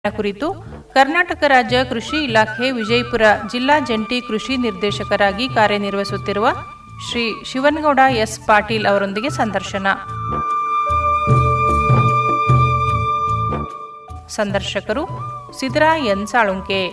ಕುರಿತು ಕರ್ನಾಟಕ ರಾಜ್ಯ ಕೃಷಿ ಇಲಾಖೆ ವಿಜಯಪುರ ಜಿಲ್ಲಾ ಜಂಟಿ ಕೃಷಿ ನಿರ್ದೇಶಕರಾಗಿ ಕಾರ್ಯನಿರ್ವಹಿಸುತ್ತಿರುವ ಶ್ರೀ ಶಿವನಗೌಡ ಎಸ್ ಪಾಟೀಲ್ ಅವರೊಂದಿಗೆ ಸಂದರ್ಶನ ಸಂದರ್ಶಕರು ಸಿದ್ರಾ ಎನ್ ಸಾಳುಂಕೆ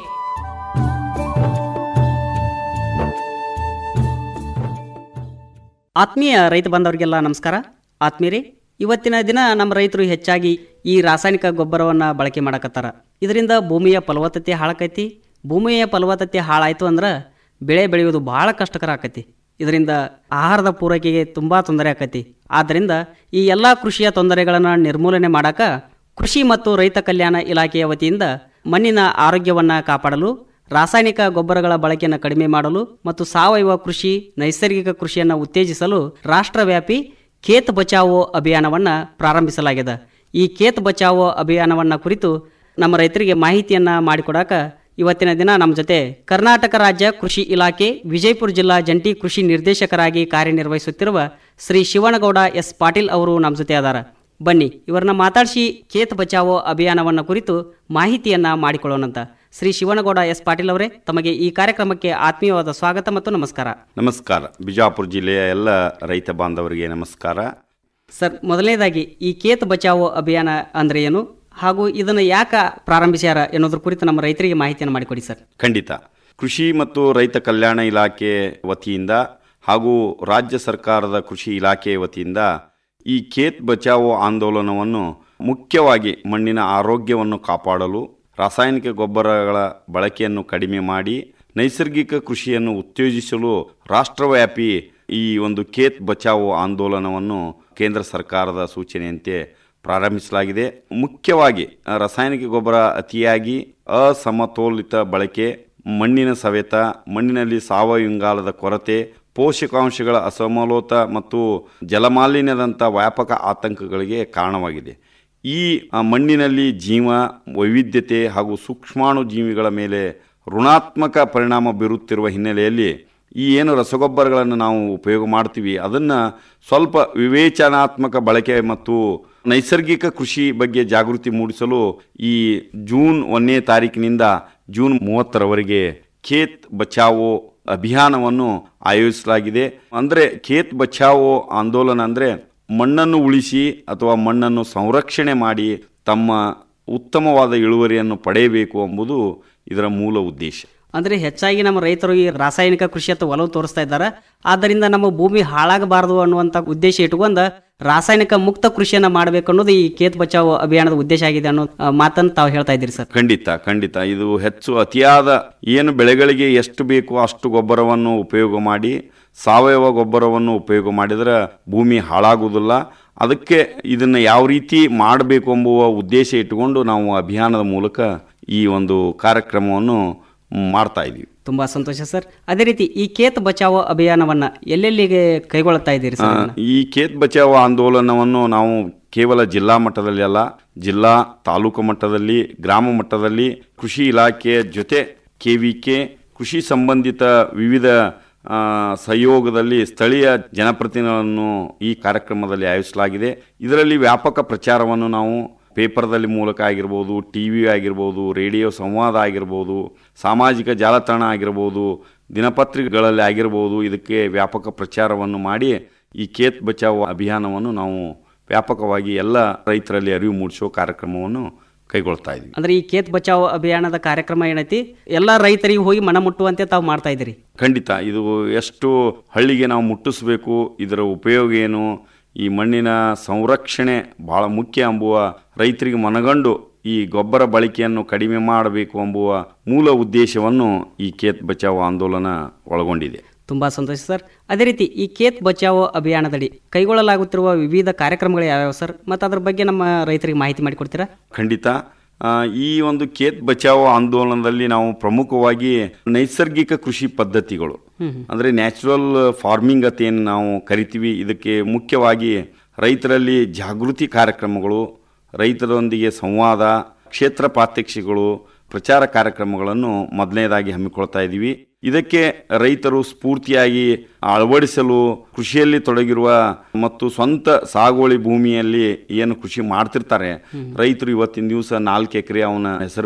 ಆತ್ಮೀಯ ರೈತ ಬಾಂಧವರಿಗೆಲ್ಲ ನಮಸ್ಕಾರ ಆತ್ಮೀಯರೇ ಇವತ್ತಿನ ದಿನ ನಮ್ಮ ರೈತರು ಹೆಚ್ಚಾಗಿ ಈ ರಾಸಾಯನಿಕ ಗೊಬ್ಬರವನ್ನು ಬಳಕೆ ಮಾಡಕತ್ತಾರ ಇದರಿಂದ ಭೂಮಿಯ ಫಲವತ್ತತೆ ಹಾಳಾಕೈತಿ ಭೂಮಿಯ ಫಲವತ್ತತೆ ಹಾಳಾಯ್ತು ಅಂದ್ರೆ ಬೆಳೆ ಬೆಳೆಯೋದು ಬಹಳ ಕಷ್ಟಕರ ಆಕೈತಿ ಇದರಿಂದ ಆಹಾರದ ಪೂರೈಕೆಗೆ ತುಂಬ ತೊಂದರೆ ಆಕೈತಿ ಆದ್ದರಿಂದ ಈ ಎಲ್ಲ ಕೃಷಿಯ ತೊಂದರೆಗಳನ್ನು ನಿರ್ಮೂಲನೆ ಮಾಡಾಕ ಕೃಷಿ ಮತ್ತು ರೈತ ಕಲ್ಯಾಣ ಇಲಾಖೆಯ ವತಿಯಿಂದ ಮಣ್ಣಿನ ಆರೋಗ್ಯವನ್ನು ಕಾಪಾಡಲು ರಾಸಾಯನಿಕ ಗೊಬ್ಬರಗಳ ಬಳಕೆಯನ್ನು ಕಡಿಮೆ ಮಾಡಲು ಮತ್ತು ಸಾವಯವ ಕೃಷಿ ನೈಸರ್ಗಿಕ ಕೃಷಿಯನ್ನು ಉತ್ತೇಜಿಸಲು ರಾಷ್ಟ್ರವ್ಯಾಪಿ ಖೇತ್ ಬಚಾವೋ ಅಭಿಯಾನವನ್ನು ಪ್ರಾರಂಭಿಸಲಾಗಿದೆ ಈ ಖೇತ್ ಬಚಾವೋ ಅಭಿಯಾನವನ್ನು ಕುರಿತು ನಮ್ಮ ರೈತರಿಗೆ ಮಾಹಿತಿಯನ್ನು ಮಾಡಿಕೊಡಾಕ ಇವತ್ತಿನ ದಿನ ನಮ್ಮ ಜೊತೆ ಕರ್ನಾಟಕ ರಾಜ್ಯ ಕೃಷಿ ಇಲಾಖೆ ವಿಜಯಪುರ ಜಿಲ್ಲಾ ಜಂಟಿ ಕೃಷಿ ನಿರ್ದೇಶಕರಾಗಿ ಕಾರ್ಯನಿರ್ವಹಿಸುತ್ತಿರುವ ಶ್ರೀ ಶಿವನಗೌಡ ಎಸ್ ಪಾಟೀಲ್ ಅವರು ನಮ್ಮ ಜೊತೆ ಅದಾರ ಬನ್ನಿ ಇವರನ್ನ ಮಾತಾಡಿಸಿ ಖೇತ್ ಬಚಾವೋ ಅಭಿಯಾನವನ್ನು ಕುರಿತು ಮಾಹಿತಿಯನ್ನ ಮಾಡಿಕೊಳ್ಳೋಣಂತ ಶ್ರೀ ಶಿವನಗೌಡ ಎಸ್ ಪಾಟೀಲ್ ಅವರೇ ತಮಗೆ ಈ ಕಾರ್ಯಕ್ರಮಕ್ಕೆ ಆತ್ಮೀಯವಾದ ಸ್ವಾಗತ ಮತ್ತು ನಮಸ್ಕಾರ ನಮಸ್ಕಾರ ಬಿಜಾಪುರ ಜಿಲ್ಲೆಯ ಎಲ್ಲ ರೈತ ಬಾಂಧವರಿಗೆ ನಮಸ್ಕಾರ ಸರ್ ಮೊದಲನೇದಾಗಿ ಈ ಖೇತ್ ಬಚಾವೋ ಅಭಿಯಾನ ಅಂದ್ರೆ ಏನು ಹಾಗೂ ಇದನ್ನು ಯಾಕೆ ಪ್ರಾರಂಭಿಸ್ಯಾರ ಎನ್ನುವುದ್ರ ಕುರಿತು ನಮ್ಮ ರೈತರಿಗೆ ಮಾಹಿತಿಯನ್ನು ಮಾಡಿಕೊಡಿ ಸರ್ ಖಂಡಿತ ಕೃಷಿ ಮತ್ತು ರೈತ ಕಲ್ಯಾಣ ಇಲಾಖೆ ವತಿಯಿಂದ ಹಾಗೂ ರಾಜ್ಯ ಸರ್ಕಾರದ ಕೃಷಿ ಇಲಾಖೆ ವತಿಯಿಂದ ಈ ಖೇತ್ ಬಚಾವೋ ಆಂದೋಲನವನ್ನು ಮುಖ್ಯವಾಗಿ ಮಣ್ಣಿನ ಆರೋಗ್ಯವನ್ನು ಕಾಪಾಡಲು ರಾಸಾಯನಿಕ ಗೊಬ್ಬರಗಳ ಬಳಕೆಯನ್ನು ಕಡಿಮೆ ಮಾಡಿ ನೈಸರ್ಗಿಕ ಕೃಷಿಯನ್ನು ಉತ್ತೇಜಿಸಲು ರಾಷ್ಟ್ರವ್ಯಾಪಿ ಈ ಒಂದು ಖೇತ್ ಬಚಾವೋ ಆಂದೋಲನವನ್ನು ಕೇಂದ್ರ ಸರ್ಕಾರದ ಸೂಚನೆಯಂತೆ ಪ್ರಾರಂಭಿಸಲಾಗಿದೆ ಮುಖ್ಯವಾಗಿ ಆ, ರಾಸಾಯನಿಕ ಗೊಬ್ಬರ ಅತಿಯಾಗಿ ಅಸಮತೋಲಿತ ಬಳಕೆ ಮಣ್ಣಿನ ಸವೆತ ಮಣ್ಣಿನಲ್ಲಿ ಸಾವಯವ ಇಂಗಾಲದ ಕೊರತೆ ಪೋಷಕಾಂಶಗಳ ಅಸಮಲೋತ ಮತ್ತು ಜಲಮಾಲಿನ್ಯದಂಥ ವ್ಯಾಪಕ ಆತಂಕಗಳಿಗೆ ಕಾರಣವಾಗಿದೆ ಈ ಆ, ಮಣ್ಣಿನಲ್ಲಿ ಜೀವ ವೈವಿಧ್ಯತೆ ಹಾಗೂ ಸೂಕ್ಷ್ಮಾಣು ಜೀವಿಗಳ ಮೇಲೆ ಋಣಾತ್ಮಕ ಪರಿಣಾಮ ಬೀರುತ್ತಿರುವ ಹಿನ್ನೆಲೆಯಲ್ಲಿ ಈ ಏನು ರಸಗೊಬ್ಬರಗಳನ್ನು ನಾವು ಉಪಯೋಗ ಮಾಡ್ತೀವಿ ಅದನ್ನು ಸ್ವಲ್ಪ ವಿವೇಚನಾತ್ಮಕ ಬಳಕೆ ಮತ್ತು ನೈಸರ್ಗಿಕ ಕೃಷಿ ಬಗ್ಗೆ ಜಾಗೃತಿ ಮೂಡಿಸಲು ಈ ಜೂನ್ ಒಂದನೇ ತಾರೀಕಿನಿಂದ ಜೂನ್ ಮೂವತ್ತರವರೆಗೆ ಖೇತ್ ಬಚಾವೋ ಅಭಿಯಾನವನ್ನು ಆಯೋಜಿಸಲಾಗಿದೆ ಅಂದರೆ ಖೇತ್ ಬಚಾವೋ ಆಂದೋಲನ ಅಂದರೆ ಮಣ್ಣನ್ನು ಉಳಿಸಿ ಅಥವಾ ಮಣ್ಣನ್ನು ಸಂರಕ್ಷಣೆ ಮಾಡಿ ತಮ್ಮ ಉತ್ತಮವಾದ ಇಳುವರಿಯನ್ನು ಪಡೆಯಬೇಕು ಎಂಬುದು ಇದರ ಮೂಲ ಉದ್ದೇಶ ಅಂದ್ರೆ ಹೆಚ್ಚಾಗಿ ನಮ್ಮ ರೈತರು ಈ ರಾಸಾಯನಿಕ ಕೃಷಿಯತ್ತ ಒಲವು ತೋರಿಸ್ತಾ ಇದ್ದಾರೆ ಆದ್ದರಿಂದ ನಮ್ಮ ಭೂಮಿ ಹಾಳಾಗಬಾರದು ಅನ್ನುವಂಥ ಉದ್ದೇಶ ಇಟ್ಕೊಂಡ ರಾಸಾಯನಿಕ ಮುಕ್ತ ಕೃಷಿಯನ್ನ ಮಾಡಬೇಕು ಅನ್ನೋದು ಈ ಖೇತ್ ಬಚಾವ್ ಅಭಿಯಾನದ ಉದ್ದೇಶ ಆಗಿದೆ ಅನ್ನೋ ಆ, ಮಾತನ್ನು ತಾವು ಹೇಳ್ತಾ ಇದ್ದೀರಿ ಸರ್ ಖಂಡಿತ ಖಂಡಿತ ಇದು ಹೆಚ್ಚು ಅತಿಯಾದ ಏನು ಬೆಳೆಗಳಿಗೆ ಎಷ್ಟು ಬೇಕು ಅಷ್ಟು ಗೊಬ್ಬರವನ್ನು ಉಪಯೋಗ ಮಾಡಿ ಸಾವಯವ ಗೊಬ್ಬರವನ್ನು ಉಪಯೋಗ ಮಾಡಿದರೆ ಭೂಮಿ ಹಾಳಾಗುವುದಿಲ್ಲ ಅದಕ್ಕೆ ಇದನ್ನು ಯಾವ ರೀತಿ ಮಾಡಬೇಕು ಎಂಬುವ ಉದ್ದೇಶ ಇಟ್ಟುಕೊಂಡು ನಾವು ಅಭಿಯಾನದ ಮೂಲಕ ಈ ಒಂದು ಕಾರ್ಯಕ್ರಮವನ್ನು ಮಾಡ್ತಾ ಇದ್ದೀವಿ ತುಂಬಾ ಸಂತೋಷ ಸರ್ ಅದೇ ರೀತಿ ಈ ಖೇತ್ ಬಚಾವೋ ಅಭಿಯಾನವನ್ನ ಎಲ್ಲೆಲ್ಲಿಗೆ ಕೈಗೊಳ್ಳುತ್ತಾ ಇದ್ದೀರಿ ಸರ್ ಇದನ್ನ? ಈ ಖೇತ್ ಬಚಾವ್ ಆಂದೋಲನವನ್ನು ನಾವು ಕೇವಲ ಜಿಲ್ಲಾ ಮಟ್ಟದಲ್ಲಿ ಅಲ್ಲ ಜಿಲ್ಲಾ ತಾಲೂಕು ಮಟ್ಟದಲ್ಲಿ ಗ್ರಾಮ ಮಟ್ಟದಲ್ಲಿ ಕೃಷಿ ಇಲಾಖೆಯ ಜೊತೆ ಕೆ ವಿ ಕೆ ಕೃಷಿ ಸಂಬಂಧಿತ ವಿವಿಧ ಆ, ಸಹಯೋಗದಲ್ಲಿ ಸ್ಥಳೀಯ ಜನಪ್ರತಿನಿಧಿಗಳನ್ನು ಈ ಕಾರ್ಯಕ್ರಮದಲ್ಲಿ ಆಯೋಜಿಸಲಾಗಿದೆ ಇದರಲ್ಲಿ ವ್ಯಾಪಕ ಪ್ರಚಾರವನ್ನು ನಾವು ಪೇಪರ್ದಲ್ಲಿ ಮೂಲಕ ಆಗಿರ್ಬೋದು ಟಿ ವಿ ಆಗಿರ್ಬೋದು ರೇಡಿಯೋ ಸಂವಾದ ಆಗಿರ್ಬೋದು ಸಾಮಾಜಿಕ ಜಾಲತಾಣ ಆಗಿರ್ಬೋದು ದಿನಪತ್ರಿಕೆಗಳಲ್ಲಿ ಆಗಿರ್ಬೋದು ಇದಕ್ಕೆ ವ್ಯಾಪಕ ಪ್ರಚಾರವನ್ನು ಮಾಡಿ ಈ ಖೇತ್ ಬಚಾವ್ ಅಭಿಯಾನವನ್ನು ನಾವು ವ್ಯಾಪಕವಾಗಿ ಎಲ್ಲ ರೈತರಲ್ಲಿ ಅರಿವು ಮೂಡಿಸುವ ಕಾರ್ಯಕ್ರಮವನ್ನು ಕೈಗೊಳ್ತಾ ಇದ್ದೀವಿ ಅಂದ್ರೆ ಈ ಖೇತ್ ಬಚಾವ್ ಅಭಿಯಾನದ ಕಾರ್ಯಕ್ರಮ ಏನೈತಿ ಎಲ್ಲಾ ರೈತರಿಗೆ ಹೋಗಿ ಮನ ಮುಟ್ಟುವಂತೆ ತಾವು ಮಾಡ್ತಾ ಇದ್ದೀರಿ ಖಂಡಿತ ಇದು ಎಷ್ಟು ಹಳ್ಳಿಗೆ ನಾವು ಮುಟ್ಟಿಸಬೇಕು ಇದರ ಉಪಯೋಗ ಏನು ಈ ಮಣ್ಣಿನ ಸಂರಕ್ಷಣೆ ಬಹಳ ಮುಖ್ಯ ಎಂಬುವ ರೈತರಿಗೆ ಮನಗಂಡು ಈ ಗೊಬ್ಬರ ಬಳಕೆಯನ್ನು ಕಡಿಮೆ ಮಾಡಬೇಕು ಎಂಬುವ ಮೂಲ ಉದ್ದೇಶವನ್ನು ಈ ಖೇತ್ ಬಚಾವ್ ಆಂದೋಲನ ಒಳಗೊಂಡಿದೆ ತುಂಬಾ ಸಂತೋಷ ಸರ್ ಅದೇ ರೀತಿ ಈ ಖೇತ್ ಬಚಾವೋ ಅಭಿಯಾನದಡಿ ಕೈಗೊಳ್ಳಲಾಗುತ್ತಿರುವ ವಿವಿಧ ಕಾರ್ಯಕ್ರಮಗಳು ಯಾವ್ಯಾವ ಸರ್ ಮತ್ತು ಅದ್ರ ಬಗ್ಗೆ ನಮ್ಮ ರೈತರಿಗೆ ಮಾಹಿತಿ ಮಾಡಿಕೊಡ್ತೀರಾ ಖಂಡಿತ ಆ, ಈ ಒಂದು ಖೇತ್ ಬಚಾವ್ ಆಂದೋಲನದಲ್ಲಿ ನಾವು ಪ್ರಮುಖವಾಗಿ ನೈಸರ್ಗಿಕ ಕೃಷಿ ಪದ್ಧತಿಗಳು ಅಂದರೆ ನ್ಯಾಚುರಲ್ ಫಾರ್ಮಿಂಗ್ ಅಂತ ಏನು ನಾವು ಕರಿತೀವಿ ಇದಕ್ಕೆ ಮುಖ್ಯವಾಗಿ ರೈತರಲ್ಲಿ ಜಾಗೃತಿ ಕಾರ್ಯಕ್ರಮಗಳು ರೈತರೊಂದಿಗೆ ಸಂವಾದ ಕ್ಷೇತ್ರ ಪ್ರಾತ್ಯಕ್ಷಿಗಳು ಪ್ರಚಾರ ಕಾರ್ಯಕ್ರಮಗಳನ್ನು ಮೊದಲನೇದಾಗಿ ಹಮ್ಮಿಕೊಳ್ತಾ ಇದ್ದೀವಿ ಇದಕ್ಕೆ ರೈತರು ಸ್ಫೂರ್ತಿಯಾಗಿ ಅಳವಡಿಸಲು ಕೃಷಿಯಲ್ಲಿ ತೊಡಗಿರುವ ಮತ್ತು ಸ್ವಂತ ಸಾಗುವಳಿ ಭೂಮಿಯಲ್ಲಿ ಏನು ಕೃಷಿ ಮಾಡ್ತಿರ್ತಾರೆ ರೈತರು ಇವತ್ತಿನ ದಿವಸ ನಾಲ್ಕು ಎಕರೆ ಅವನ ಹೆಸರು